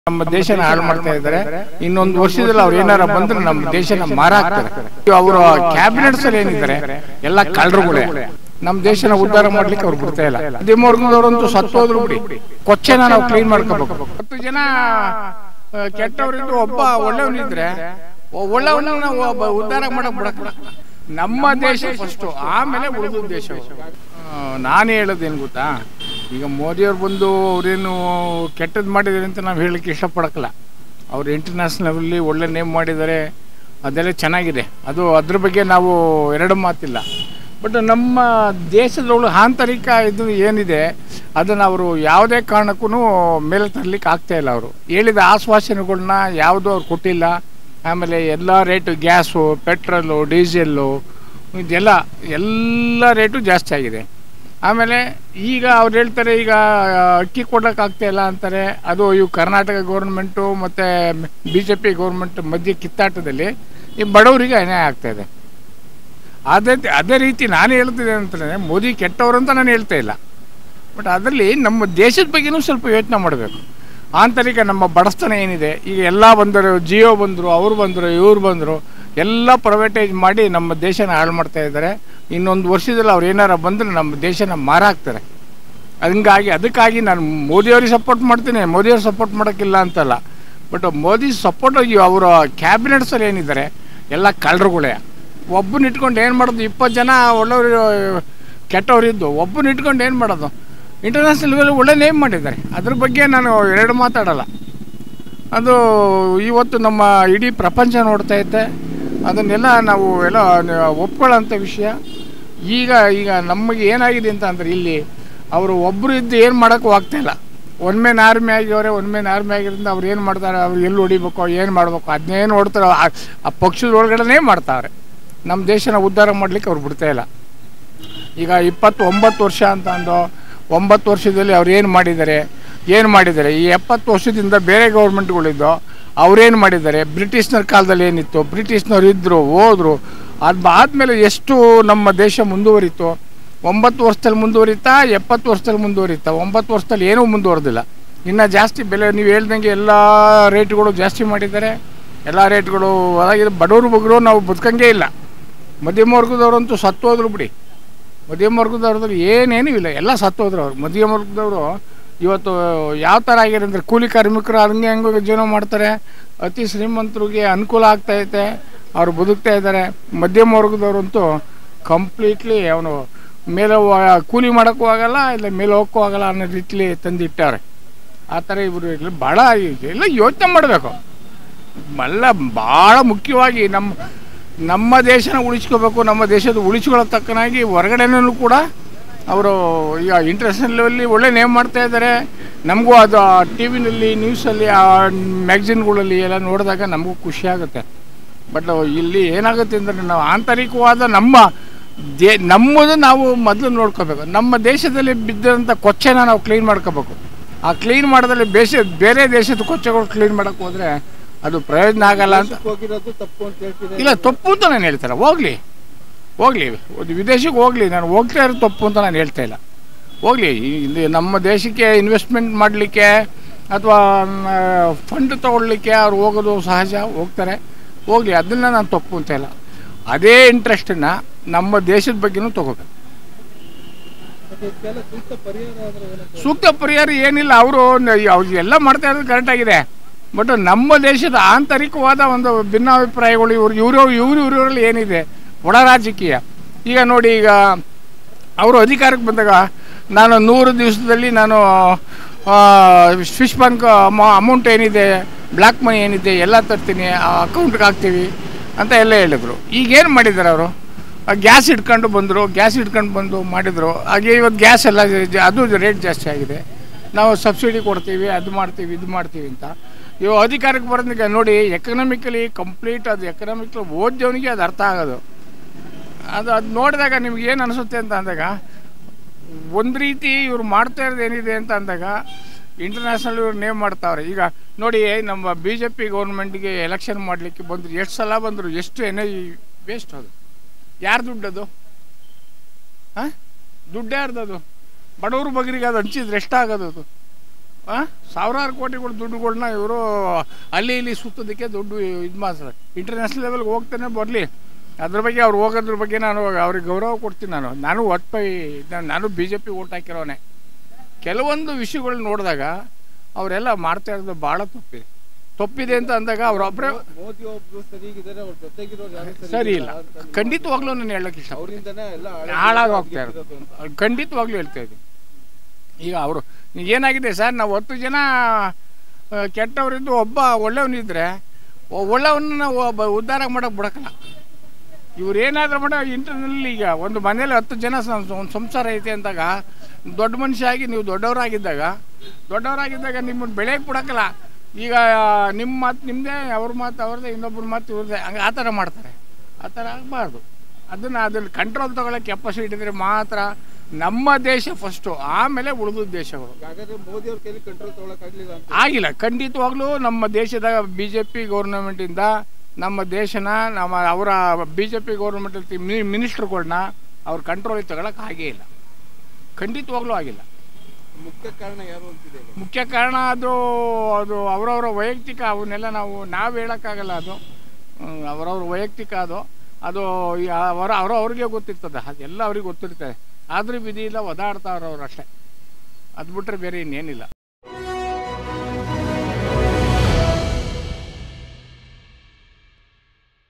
ನಮ್ಮ ದೇಶನ ಹಾಳು ಮಾಡ್ತಾ ಇದ್ದಾರೆ ಇನ್ನೊಂದು ವರ್ಷದಲ್ಲಿ ಅವ್ರು ಏನಾರ ಬಂದ್ರೆ ನಮ್ಮ ದೇಶನ ಮಾರಾಕ್ತಾರೆ ಅವರ ಕ್ಯಾಬಿನೆಟ್ಸ್ ಅಲ್ಲಿ ಏನಿದ್ದಾರೆ ಎಲ್ಲ ಕಳ್ಳರುಗಳೇ ನಮ್ಮ ದೇಶನ ಉದ್ಧಾರ ಮಾಡ್ಲಿಕ್ಕೆ ಅವ್ರು ಬಿಡ್ತಾ ಇಲ್ಲ ದಿಮೋರ್ಗದವರಂತೂ ಸತ್ತೋದ್ರು ಬಿಡಿ ಕೊಚ್ಚೆನ ನಾವು ಕ್ಲೀನ್ ಮಾಡ್ಕೋಬೇಕು ಹತ್ತು ಜನ ಆ, ಕೆಟ್ಟವರಿದ್ರು ಒಬ್ಬ ಒಳ್ಳೆಯವನಿದ್ರೆ ಒಳ್ಳೆಯವನ್ನ ನಾವು ಒಬ್ಬ ಉದ್ಧಾರ ಮಾಡಕ್ ಬಿಡಕ್ ನಮ್ಮ ದೇಶ ಫಸ್ಟ್ ಆಮೇಲೆ ಉಳಿದ ದೇಶ ನಾನು ಹೇಳೋದೇನು ಗೊತ್ತಾ ಈಗ ಮೋದಿಯವ್ರು ಬಂದು ಅವ್ರೇನು ಕೆಟ್ಟದ್ದು ಮಾಡಿದ್ದಾರೆ ಅಂತ ನಾವು ಹೇಳಲಿಕ್ಕೆ ಇಷ್ಟಪಡಕ್ಕಲ್ಲ ಅವ್ರು ಇಂಟರ್ನ್ಯಾಷನಲಲ್ಲಿ ಒಳ್ಳೆ ನೇಮ್ ಮಾಡಿದ್ದಾರೆ ಅದೆಲ್ಲ ಚೆನ್ನಾಗಿದೆ ಅದು ಅದ್ರ ಬಗ್ಗೆ ನಾವು ಎರಡು ಮಾತಿಲ್ಲ ಬಟ್ ನಮ್ಮ ದೇಶದೊಳಗೆ ಆಂತರಿಕ ಇದು ಏನಿದೆ ಅದನ್ನು ಅವರು ಯಾವುದೇ ಕಾರಣಕ್ಕೂ ಮೇಲೆ ತರಲಿಕ್ಕೆ ಆಗ್ತಾ ಇಲ್ಲ ಅವರು ಹೇಳಿದ ಆಶ್ವಾಸನೆಗಳನ್ನ ಯಾವುದೂ ಅವ್ರು ಕೊಟ್ಟಿಲ್ಲ ಆಮೇಲೆ ಎಲ್ಲ ರೇಟು ಗ್ಯಾಸು ಪೆಟ್ರೋಲು ಡೀಸೆಲ್ಲು ಇದೆಲ್ಲ ಎಲ್ಲ ರೇಟು ಜಾಸ್ತಿ ಆಗಿದೆ ಆಮೇಲೆ ಈಗ ಅವ್ರು ಹೇಳ್ತಾರೆ ಈಗ ಅಕ್ಕಿ ಕೊಡೋಕ್ಕಾಗ್ತಾ ಇಲ್ಲ ಅಂತಾರೆ ಅದು ಇವು ಕರ್ನಾಟಕ ಗೌರ್ಮೆಂಟು ಮತ್ತು ಬಿ ಜೆ ಪಿ ಗೌರ್ಮೆಂಟ್ ಮಧ್ಯೆ ಕಿತ್ತಾಟದಲ್ಲಿ ಈ ಬಡವರಿಗೆ ಅನ್ಯಾಯ ಆಗ್ತಾ ಇದೆ ಅದೇ ಅದೇ ರೀತಿ ನಾನು ಹೇಳ್ತಿದ್ದೆ ಅಂತಂದರೆ ಮೋದಿ ಕೆಟ್ಟವರು ಅಂತ ನಾನು ಹೇಳ್ತಾ ಇಲ್ಲ ಬಟ್ ಅದರಲ್ಲಿ ನಮ್ಮ ದೇಶದ ಬಗ್ಗೆನೂ ಸ್ವಲ್ಪ ಯೋಚನೆ ಮಾಡಬೇಕು ಆಂತರಿಕ ನಮ್ಮ ಬಡಸ್ತನ ಏನಿದೆ ಈಗ ಎಲ್ಲ ಬಂದರು ಜಿಯೋ ಬಂದರು ಅವ್ರು ಬಂದರು ಇವ್ರು ಬಂದರು ಎಲ್ಲ ಪ್ರೈವೇಟೈಸ್ ಮಾಡಿ ನಮ್ಮ ದೇಶನ ಹಾಳು ಮಾಡ್ತಾ ಇದ್ದಾರೆ ಇನ್ನೊಂದು ವರ್ಷದಲ್ಲಿ ಅವ್ರು ಏನಾರ ಬಂದರೆ ನಮ್ಮ ದೇಶನ ಮಾರಾಕ್ತಾರೆ ಹಂಗಾಗಿ ಅದಕ್ಕಾಗಿ ನಾನು ಮೋದಿಯವ್ರಿಗೆ ಸಪೋರ್ಟ್ ಮಾಡ್ತೀನಿ ಮೋದಿಯವ್ರು ಸಪೋರ್ಟ್ ಮಾಡೋಕ್ಕಿಲ್ಲ ಅಂತಲ್ಲ ಬಟ್ ಮೋದಿ ಸಪೋರ್ಟ್ ಅವರ ಕ್ಯಾಬಿನೆಟ್ಸಲ್ಲಿ ಏನಿದ್ದಾರೆ ಎಲ್ಲ ಕಳ್ಳರುಗಳೇ ಒಬ್ಬನ ಇಟ್ಕೊಂಡು ಏನು ಮಾಡೋದು ಇಪ್ಪತ್ತು ಜನ ಒಳ್ಳೆಯವರು ಕೆಟ್ಟವರಿದ್ದು ಒಬ್ಬನ ಇಟ್ಕೊಂಡು ಏನು ಮಾಡೋದು ಇಂಟರ್ನ್ಯಾಷನಲ್ ಲೆವೆಲ್ ಒಳ್ಳೆ ನೇಮ್ ಮಾಡಿದ್ದಾರೆ ಅದ್ರ ಬಗ್ಗೆ ನಾನು ಎರಡು ಮಾತಾಡಲ್ಲ ಅದು ಇವತ್ತು ನಮ್ಮ ಇಡೀ ಪ್ರಪಂಚ ನೋಡ್ತಾ ಇದ್ದೆ ಅದನ್ನೆಲ್ಲ ನಾವು ಎಲ್ಲ ಒಪ್ಕೊಳ್ಳೋಂಥ ವಿಷಯ ಈಗ ಈಗ ನಮಗೆ ಏನಾಗಿದೆ ಅಂತ ಅಂದರೆ ಇಲ್ಲಿ ಅವರು ಒಬ್ಬರು ಇದ್ದು ಏನು ಮಾಡೋಕ್ಕೂ ಆಗ್ತಾಯಿಲ್ಲ ಒನ್ ಮೇನ್ ಆರ್ಮಿ ಆಗಿವರೆ ಒನ್ ಮೇನ್ ಆರ್ಮಿ ಆಗಿರೋದ್ರಿಂದ ಅವ್ರು ಏನು ಮಾಡ್ತಾರೆ ಅವ್ರು ಎಲ್ಲಿ ಹೊಡಿಬೇಕು ಏನು ಮಾಡಬೇಕು ಅದನ್ನೇ ನೋಡ್ತಾರೆ ಆ- ಆ ಪಕ್ಷದ ಒಳಗಡೆನೇ ಮಾಡ್ತಾವ್ರೆ ನಮ್ಮ ದೇಶನ ಉದ್ಧಾರ ಮಾಡಲಿಕ್ಕೆ ಅವ್ರು ಬಿಡ್ತಾ ಇಲ್ಲ ಈಗ ಇಪ್ಪತ್ತು ಒಂಬತ್ತು ವರ್ಷ ಅಂತ ಅಂದು ಒಂಬತ್ತು ವರ್ಷದಲ್ಲಿ ಅವ್ರು ಏನು ಮಾಡಿದ್ದಾರೆ ಏನು ಮಾಡಿದ್ದಾರೆ ಈ ಎಪ್ಪತ್ತು ವರ್ಷದಿಂದ ಬೇರೆ ಗೌರ್ಮೆಂಟ್ಗಳಿದ್ದು ಅವ್ರೇನು ಮಾಡಿದ್ದಾರೆ ಬ್ರಿಟಿಷ್ನರ ಕಾಲದಲ್ಲಿ ಏನಿತ್ತು ಬ್ರಿಟಿಷ್ನವ್ರು ಇದ್ದರು ಹೋದರು ಅದು ಆದಮೇಲೆ ಎಷ್ಟು ನಮ್ಮ ದೇಶ ಮುಂದುವರಿತು ಒಂಬತ್ತು ವರ್ಷದಲ್ಲಿ ಮುಂದುವರಿತಾ ಎಪ್ಪತ್ತು ವರ್ಷದಲ್ಲಿ ಮುಂದುವರಿತಾ ಒಂಬತ್ತು ವರ್ಷದಲ್ಲಿ ಏನೂ ಮುಂದುವರೆದಿಲ್ಲ ಇನ್ನು ಜಾಸ್ತಿ ಬೆಲೆ ನೀವು ಹೇಳ್ದಂಗೆ ಎಲ್ಲ ರೇಟ್ಗಳು ಜಾಸ್ತಿ ಮಾಡಿದ್ದಾರೆ ಎಲ್ಲ ರೇಟ್ಗಳು ಅದಾಗಿದೆ ಬಡವರು ಬಗ್ಗರು ನಾವು ಬದುಕಂಗೇ ಇಲ್ಲ ಮಧ್ಯಮ ವರ್ಗದವರಂತೂ ಸತ್ತೋದ್ರು ಬಿಡಿ ಮಧ್ಯಮ ವರ್ಗದವ್ರದ್ದು ಏನೇನೂ ಇಲ್ಲ ಎಲ್ಲ ಸತ್ತೋದ್ರು ಅವ್ರು ಮಧ್ಯಮ ವರ್ಗದವರು ಇವತ್ತು ಯಾವ ಥರ ಆಗ್ಯಾರ ಅಂದರೆ ಕೂಲಿ ಕಾರ್ಮಿಕರು ಹಂಗೆ ಹಂಗೆ ಜೀವನ ಮಾಡ್ತಾರೆ ಅತಿ ಶ್ರೀಮಂತರಿಗೆ ಅನುಕೂಲ ಆಗ್ತಾ ಐತೆ ಅವ್ರು ಬದುಕ್ತಾ ಇದ್ದಾರೆ ಮಧ್ಯಮ ವರ್ಗದವ್ರಂತೂ ಕಂಪ್ಲೀಟ್ಲಿ ಅವನು ಮೇಲೆ ವ- ಕೂಲಿ ಮಾಡೋಕ್ಕೂ ಆಗಲ್ಲ ಇಲ್ಲ ಮೇಲೆ ಹೋಗೋಕ್ಕೂ ಆಗಲ್ಲ ಅನ್ನೋ ರೀತಿಲಿ ತಂದಿಟ್ಟಾರೆ ಆ ಥರ ಇವರು ಇಲ್ಲ ಭಾಳ ಎಲ್ಲ ಯೋಚನೆ ಮಾಡಬೇಕು ಎಲ್ಲ ಭಾಳ ಮುಖ್ಯವಾಗಿ ನಮ್ಮ ನಮ್ಮ ದೇಶನ ಉಳಿಸ್ಕೋಬೇಕು ನಮ್ಮ ದೇಶದ ಉಳಿಸ್ಕೊಳ್ಳೋ ತಕ್ಕನಾಗಿ ಹೊರಗಡೆನೂ ಕೂಡ ಅವರು ಈಗ ಇಂಟರ್ನ್ಯಾಷನಲ್ ಲೆವೆಲ್ಲಿ ಒಳ್ಳೆ ನೇಮ್ ಮಾಡ್ತಾ ಇದ್ದಾರೆ ನಮಗೂ ಅದು ಟಿ ವಿನಲ್ಲಿ ನ್ಯೂಸಲ್ಲಿ ಆ ಮ್ಯಾಗ್ಝಿನ್ಗಳಲ್ಲಿ ಎಲ್ಲ ನೋಡಿದಾಗ ನಮಗೂ ಖುಷಿ ಆಗುತ್ತೆ ಬಟ್ ಇಲ್ಲಿ ಏನಾಗುತ್ತೆ ಅಂದರೆ ನಾವು ಆಂತರಿಕವಾದ ನಮ್ಮ ದೇ ನಮ್ಮದು ನಾವು ಮೊದಲು ನೋಡ್ಕೋಬೇಕು ನಮ್ಮ ದೇಶದಲ್ಲಿ ಬಿದ್ದಂಥ ಕೊಚ್ಚೆನ ನಾವು ಕ್ಲೀನ್ ಮಾಡ್ಕೋಬೇಕು ಆ ಕ್ಲೀನ್ ಮಾಡೋದ್ರಲ್ಲಿ ಬೇಸ ಬೇರೆ ದೇಶದ ಕೊಚ್ಚೆಗಳು ಕ್ಲೀನ್ ಮಾಡೋಕ್ಕೆ ಹೋದರೆ ಅದು ಪ್ರಯೋಜನ ಆಗಲ್ಲ ಅಂತ ಹೋಗಿರೋದು ತಪ್ಪು ಅಂತ ಹೇಳ್ತಿದ್ದಾರೆ ಇಲ್ಲ ತಪ್ಪು ಅಂತ ನಾನು ಹೇಳ್ತಾರೆ ಹೋಗ್ಲಿ ಹೋಗ್ಲಿ ಒಂದು ವಿದೇಶಕ್ಕೆ ಹೋಗ್ಲಿ ನಾನು ಹೋಗ್ತಾ ಇರೋದು ತಪ್ಪು ಅಂತ ನಾನು ಹೇಳ್ತಾ ಇಲ್ಲ ಹೋಗ್ಲಿ ಇಲ್ಲಿ ನಮ್ಮ ದೇಶಕ್ಕೆ ಇನ್ವೆಸ್ಟ್ಮೆಂಟ್ ಮಾಡಲಿಕ್ಕೆ ಅಥವಾ ಫಂಡ್ ತೊಗೊಳ್ಲಿಕ್ಕೆ ಅವ್ರು ಹೋಗೋದು ಸಹಜ ಹೋಗ್ತಾರೆ ಹೋಗ್ಲಿ ಅದನ್ನು ನಾನು ತಪ್ಪು ಅಂತ ಇಲ್ಲ ಅದೇ ಇಂಟ್ರೆಸ್ಟನ್ನು ನಮ್ಮ ದೇಶದ ಬಗ್ಗೆನೂ ತೊಗೋಬೇಕು ಮತ್ತೆ ಇದಕ್ಕೆಲ್ಲ ಸೂಕ್ತ ಪರಿಹಾರ ಆದ್ರೆ ಏನಂತ ಸೂಕ್ತ ಪರಿಹಾರ ಏನಿಲ್ಲ ಅವರು ಎಲ್ಲ ಮಾಡ್ತಾ ಇರೋದು ಕರೆಕ್ಟಾಗಿದೆ ಬಟ್ ನಮ್ಮ ದೇಶದ ಆಂತರಿಕವಾದ ಒಂದು ಭಿನ್ನಾಭಿಪ್ರಾಯಗಳು ಇವ್ರು ಇವರು ಇವರು ಇವರಲ್ಲಿ ಏನಿದೆ ಒಳ ರಾಜಕೀಯ ಈಗ ನೋಡಿ ಈಗ ಅವರು ಅಧಿಕಾರಕ್ಕೆ ಬಂದಾಗ ನಾನು ನೂರು ದಿವಸದಲ್ಲಿ ನಾನು ಸ್ವಿಸ್ ಬ್ಯಾಂಕ್ ಅಮೌಂಟ್ ಏನಿದೆ ಬ್ಲ್ಯಾಕ್ ಮನಿ ಏನಿದೆ ಎಲ್ಲ ತರ್ತೀನಿ ಆ ಅಕೌಂಟ್ಗೆ ಹಾಕ್ತೀವಿ ಅಂತ ಎಲ್ಲ ಹೇಳಿದರು ಈಗೇನು ಮಾಡಿದ್ದಾರೆ ಅವರು ಗ್ಯಾಸ್ ಇಟ್ಕೊಂಡು ಬಂದರು ಗ್ಯಾಸ್ ಇಟ್ಕೊಂಡು ಬಂದು ಮಾಡಿದರು ಹಾಗೆ ಇವತ್ತು ಗ್ಯಾಸ್ ಎಲ್ಲ ಜ- ಅದು ರೇಟ್ ಜಾಸ್ತಿ ಆಗಿದೆ ನಾವು ಸಬ್ಸಿಡಿ ಕೊಡ್ತೀವಿ ಅದು ಮಾಡ್ತೀವಿ ಇದು ಮಾಡ್ತೀವಿ ಅಂತ ಇವು ಅಧಿಕಾರಕ್ಕೆ ಬರೋದಕ್ಕೆ ನೋಡಿ ಎಕನಾಮಿಕಲಿ ಕಂಪ್ಲೀಟ್ ಅದು ಎಕನಾಮಿಕಲಿ ಓದ್ದವನಿಗೆ ಅದು ಅರ್ಥ ಆಗೋದು ಅದು ಅದು ನೋಡಿದಾಗ ನಿಮ್ಗೆ ಏನು ಅನಿಸುತ್ತೆ ಅಂತ ಅಂದಾಗ ಒಂದು ರೀತಿ ಇವ್ರು ಮಾಡ್ತಾ ಇರೋದು ಏನಿದೆ ಅಂತ ಅಂದಾಗ ಇಂಟರ್ನ್ಯಾಷನಲ್ ಇವ್ರು ನೇಮ್ ಮಾಡ್ತಾವ್ರೆ ಈಗ ನೋಡಿ ನಮ್ಮ ಬಿ ಜೆ ಪಿ ಗೌರ್ಮೆಂಟ್ಗೆ ಎಲೆಕ್ಷನ್ ಮಾಡಲಿಕ್ಕೆ ಬಂದರು ಎಷ್ಟು ಸಲ ಬಂದರು ಎಷ್ಟು ಎನರ್ಜಿ ವೇಸ್ಟ್ ಅದು ಯಾರು ದುಡ್ಡದು ಹಾಂ ದುಡ್ಡು ಯಾರ್ದು ಅದು ಬಡವ್ರ ಬಗ್ಗರಿಗೆ ಅದು ಹಂಚಿದ್ರೆ ಎಷ್ಟಾಗೋದು ಅದು ಆ? ಸಾವಿರಾರು ಕೋಟಿಗಳು ದುಡ್ಡುಗಳನ್ನ ಇವರು ಅಲ್ಲಿ ಇಲ್ಲಿ ಸುತ್ತೋದಕ್ಕೆ ದುಡ್ಡು ಇದು ಮಾಡ್ತಾರೆ ಇಂಟರ್ನ್ಯಾಷನಲ್ ಲೆವೆಲ್ಗೆ ಹೋಗ್ತಾನೆ ಬರಲಿ ಅದ್ರ ಬಗ್ಗೆ ಅವ್ರು ಹೋಗೋದ್ರ ಬಗ್ಗೆ ನಾನು ಅವ್ರಿಗೆ ಗೌರವ ಕೊಡ್ತೀನಿ ನಾನು ನಾನು ಒಟ್ಪೈ ನಾನು ಬಿ ಜೆ ಪಿ ಓಟ್ ಹಾಕಿರೋನೆ ಕೆಲವೊಂದು ವಿಷಯಗಳು ನೋಡಿದಾಗ ಅವರೆಲ್ಲ ಮಾಡ್ತಾ ಇರೋದು ಭಾಳ ತಪ್ಪಿದೆ ತಪ್ಪಿದೆ ಅಂತ ಅಂದಾಗ ಅವರೊಬ್ಬರೇ ಮೋದಿ ಒಬ್ರು ಸರಿಗಿದ್ದಾರೆ ಅವ್ರ ಜೊತೆಗಿರೋರು ಯಾರು ಸರಿ ಇಲ್ಲ ಖಂಡಿತವಾಗ್ಲೂ ನಾನು ಹೇಳೋಕೆ ಇಷ್ಟ ಅವರಿಂದನೇ ಎಲ್ಲ ಹಾಳಾಗಿ ಹೋಗ್ತಾ ಇರೋದು ಖಂಡಿತವಾಗ್ಲೂ ಹೇಳ್ತಾ ಇದ್ದೀನಿ ಈಗ ಅವರು ಏನಾಗಿದೆ ಸರ್ ನಾವು ಹತ್ತು ಜನ ಆ, ಕೆಟ್ಟವರಿದ್ದು ಒಬ್ಬ ಒಳ್ಳೆಯವನಿದ್ರೆ ಒಳ್ಳೆಯವನ್ನ ನಾವು ಒಬ್ಬ ಉದ್ಧಾರ ಮಾಡೋಕೆ ಬಿಡಕ್ಕಲ್ಲ ಇವ್ರು ಏನಾದರೂ ಮಾಡೋ ಇಂಟರ್ನಲ್ಲಿ ಈಗ ಒಂದು ಮನೇಲಿ ಹತ್ತು ಜನ ಸಂ- ಒಂದು ಸಂಸಾರ ಐತೆ ಅಂದಾಗ ದೊಡ್ಡ ಮನುಷ್ಯ ಆಗಿ ನೀವು ದೊಡ್ಡವರಾಗಿದ್ದಾಗ ದೊಡ್ಡವರಾಗಿದ್ದಾಗ ನಿಮ್ಮನ್ನು ಬೆಳೆಯಕ್ಕೆ ಬಿಡಕ್ಕಲ್ಲ ಈಗ ನಿಮ್ಮ ಮಾತು ನಿಮ್ಮದೇ ಅವ್ರ ಮಾತು ಅವ್ರದ್ದೇ ಇನ್ನೊಬ್ಬರ ಮಾತು ಇವ್ರದ್ದೇ ಹಂಗೆ ಆ ಥರ ಮಾಡ್ತಾರೆ ಆ ಥರ ಆಗಬಾರ್ದು ಅದನ್ನು ಅದ್ರಲ್ಲಿ ಕಂಟ್ರೋಲ್ ತಗೊಳ್ಳೋ ಕೆಪಾಸಿಟಿ ಇದ್ದರೆ ಮಾತ್ರ ನಮ್ಮ ದೇಶ ಫಸ್ಟು ಆಮೇಲೆ ಉಳಿದ ದೇಶಗಳು ಹಾಗಾದ್ರೆ ಮೋದಿ ಅವ್ರ ಕೈಲಿ ಕಂಟ್ರೋಲ್ ತಗೊಳಕ್ಕಾಗ್ಲಿಲ್ಲ ಅಂತ ಆಗಿಲ್ಲ ಖಂಡಿತವಾಗ್ಲೂ ನಮ್ಮ ದೇಶದ ಬಿ ಜೆ ಪಿ ಗೌರ್ನಮೆಂಟಿಂದ ನಮ್ಮ ದೇಶನ ನಮ್ಮ ಅವರ ಬಿ ಜೆ ಪಿ ಗೌರ್ಮೆಂಟ್ ಮಿನಿಸ್ಟ್ರುಗಳ್ನ ಅವ್ರ ಕಂಟ್ರೋಲಿಗೆ ತಗೊಳಕ್ಕೆ ಆಗೇ ಇಲ್ಲ ಖಂಡಿತವಾಗ್ಲೂ ಆಗಿಲ್ಲ ಮುಖ್ಯ ಕಾರಣ ಯಾರು ಅಂತಿದೆ ಈಗ? ಮುಖ್ಯ ಕಾರಣ ಅದು ಅದು ಅವರವರ ವೈಯಕ್ತಿಕ ಅವನ್ನೆಲ್ಲ ನಾವು ನಾವು ಹೇಳೋಕ್ಕಾಗಲ್ಲ ಅದು ಹ್ಮ್, ಅವರವ್ರ ವೈಯಕ್ತಿಕ ಅದು ಅದು ಈ ಅವರ ಅವರ ಅವ್ರಿಗೆ ಗೊತ್ತಿರ್ತದೆ ಅದೆಲ್ಲ ಅವ್ರಿಗೆ ಗೊತ್ತಿರ್ತದೆ ಆದರೂ ವಿಧಿ ಇಲ್ಲ ಒದಾಡ್ತಾವ್ರು ಅವ್ರು ಅಷ್ಟೇ ಅದು ಬಿಟ್ಟರೆ ಬೇರೆ ಇನ್ನೇನಿಲ್ಲ